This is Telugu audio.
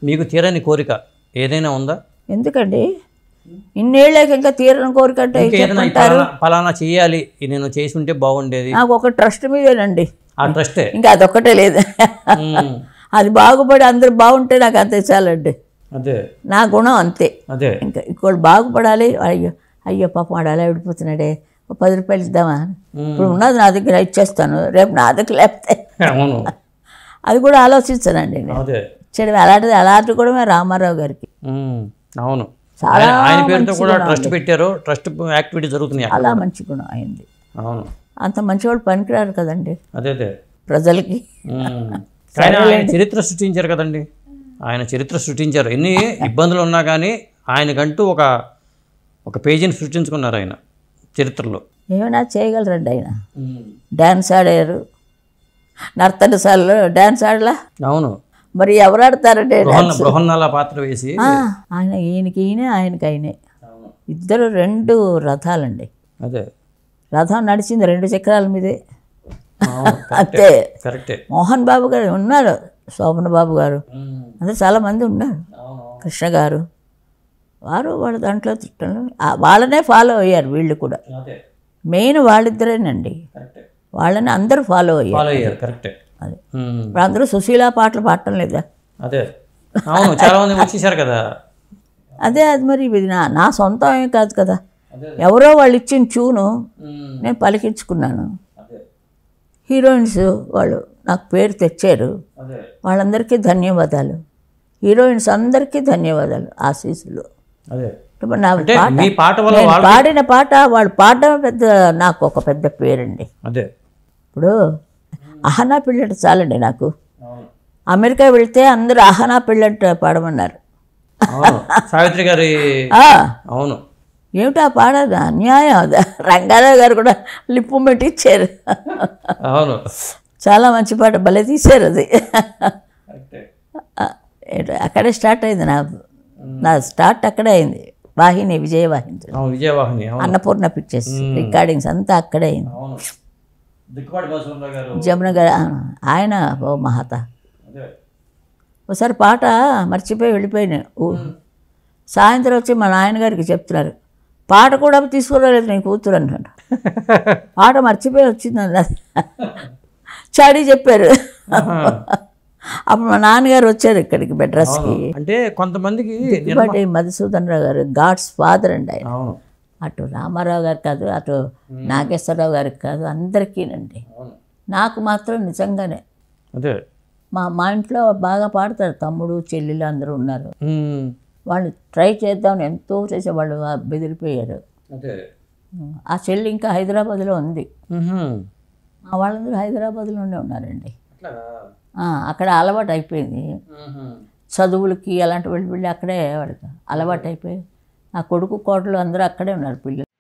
మీకు తీరని కోరిక ఏదైనా ఉందా ఎందుకండి ఇన్నేళ్ళకి ఇంకా తీరని కోరికంటే ఇంకా ఏదైనా ఈ పలానా పలానా చేయాలి ఇది నేను చేసి ఉంటే బాగుండేది నాకు ఒక ట్రస్ట్ మీదేనండి ఆ ట్రస్టే ఇంకా అదొక్కటే లేదు ఉమ్, అది బాగుపడి అందరూ బాగుంటే నాకు అంతే చాలండి అదే నా గుణం అంతే అదే ఇంకా ఇంకోటి బాగుపడాలి అయ్యో అయ్యో పాపం వాడు అలా విడిపోతున్నాడే ఒక పది రూపాయలు ఇద్దామా ఇప్పుడు ఉన్నది నా దగ్గర ఇచ్చేస్తాను రేపు నా దగ్గర లేకపోతే అవును అది కూడా ఆలోచించానండి నేను అదే చెడు అలాంటిది అలాంటి కూడా రామారావు గారికి ఉమ్, అవును చాలా ఆయన ఆయన పేరుతో కూడా ట్రస్ట్ పెట్టారు ట్రస్ట్ యాక్టివిటీ జరుగుతున్నాయి అక్కడ. చాలా మంచి గుణం అయింది అవును అంత మంచివాడు పనికిరారు కదండి అదే అదే ప్రజలకి ఉమ్. కానీ ఆయన చరిత్ర సృష్టించారు కదండి ఆయన చరిత్ర సృష్టించారు ఎన్ని ఇబ్బందులు ఉన్నా కానీ ఆయనకంటూ ఒక ఒక పేజీని సృష్టించుకున్నారు ఆయన చరిత్రలో ఏమైనా చేయగలరండి ఆయన డ్యాన్స్ ఆడారు నర్తనశాలలో డ్యాన్స్ ఆడలా అవును మరి ఎవరు ఆడతారండి బృహన్న బృహన్నల పాత్ర వేసి ఆ, ఆయన ఈయనకి ఈయనే ఆయనకి ఆయనే ఇద్దరు రెండు రథాలండి అదే రథం నడిచింది రెండు చక్రాల మీదే అవును అంతే కరెక్టే మోహన్ బాబు గారు ఉన్నారు శోభన బాబు గారు అందరూ చాలామంది ఉన్నారు అవును కృష్ణ గారు వారు వాళ్ళ దాంట్లో తిట్టంలో ఆ వాళ్ళనే ఫాలో అయ్యారు వీళ్ళు కూడా అదే మెయిన్ వాళ్ళిద్దరేనండి కరెక్టే వాళ్ళని అందరూ ఫాలో అయ్యారు ఫాలో అయ్యారు కరెక్టే అది ఉమ్. ఇప్పుడు అందరూ సుశీల పాటలు పాడటం లేదా అదే అవును చాలా మంది వచ్చేసారు కదా అదే అది మరి ఇది నా నా సొంతం ఏం కాదు కదా అదే ఎవరో వాళ్ళు ఇచ్చిన ట్యూను ఉమ్. నేను పలికించుకున్నాను అదే హీరోయిన్స్ వాళ్ళు నాకు పేరు తెచ్చారు అదే వాళ్ళందరికీ ధన్యవాదాలు హీరోయిన్స్ అందరికీ ధన్యవాదాలు ఆశీస్సులు అదే ఇప్పుడు నా అంటే పాట మీ పాట వల్ల నేను వాళ్ళు పాడిన పాట వాళ్ళు పాడడం పెద్ద నాకు ఒక పెద్ద పేరండి అదే ఇప్పుడు అహనా పిల్లట చాలండి నాకు అవును అమెరికా వెళ్తే అందరూ అహనా పిల్లట పాడమన్నారు అవును సావిత్రి గారి ఆ, అవును ఏమిటా పాడదు అన్యాయం అది రంగారావు గారు కూడా లిప్పు పెట్టించారు అవును చాలా మంచి పాట భలే తీశారు అది కరెక్టే ఆ, ఏంటో అక్కడే స్టార్ట్ అయింది నా నా స్టార్ట్ అక్కడే అయింది వాహిని విజయవాహిని అవును విజయవాహిని అవును అన్నపూర్ణ పిక్చర్స్ రికార్డింగ్స్ అంతా అక్కడే అయింది అవును దిక్కుపాటి బసవరావు గారు జమున గారు ఆ, ఆయన ఓ మహాత అదే ఒకసారి పాట మర్చిపోయి వెళ్ళిపోయినా ఊ. సాయంత్రం వచ్చి మా నాయనగారికి చెప్తున్నారు పాట కూడా తీసుకురాలేదు నీ కూతురు అంటాడు పాట మర్చిపోయి వచ్చిందండి అది చాడీ చెప్పారు అప్పుడు మా నాన్నగారు వచ్చారు ఇక్కడికి మెడ్రాస్కి అంటే కొంతమందికి ఇప్పటి మధుసూదన్ రావు గారు గాడ్స్ ఫాదర్ అండి ఆయన అవును అటు రామారావు గారు కాదు అటు నాగేశ్వరరావు గారికి కాదు అందరికీనండి అవును నాకు మాత్రం నిజంగానే అదే మా మా ఇంట్లో బాగా పాడతారు తమ్ముడు చెల్లెలు అందరూ ఉన్నారు ఉమ్. వాళ్ళు ట్రై చేద్దామని ఎంతో చేసేవాళ్ళు ఆ బెదిరిపోయారు అదే ఆ చెల్లి ఇంకా హైదరాబాద్లో ఉంది ఉహుం. మా వాళ్ళందరూ హైదరాబాద్లోనే ఉన్నారండి అట్లాగా ఆ, అక్కడ అలవాటు అయిపోయింది ఉహుం. చదువులకి అలాంటి వెళ్ళి వెళ్ళి అక్కడే వాడికి అలవాటు అయిపోయి నా కొడుకు కోటలు అందరూ అక్కడే ఉన్నారు పిల్లలు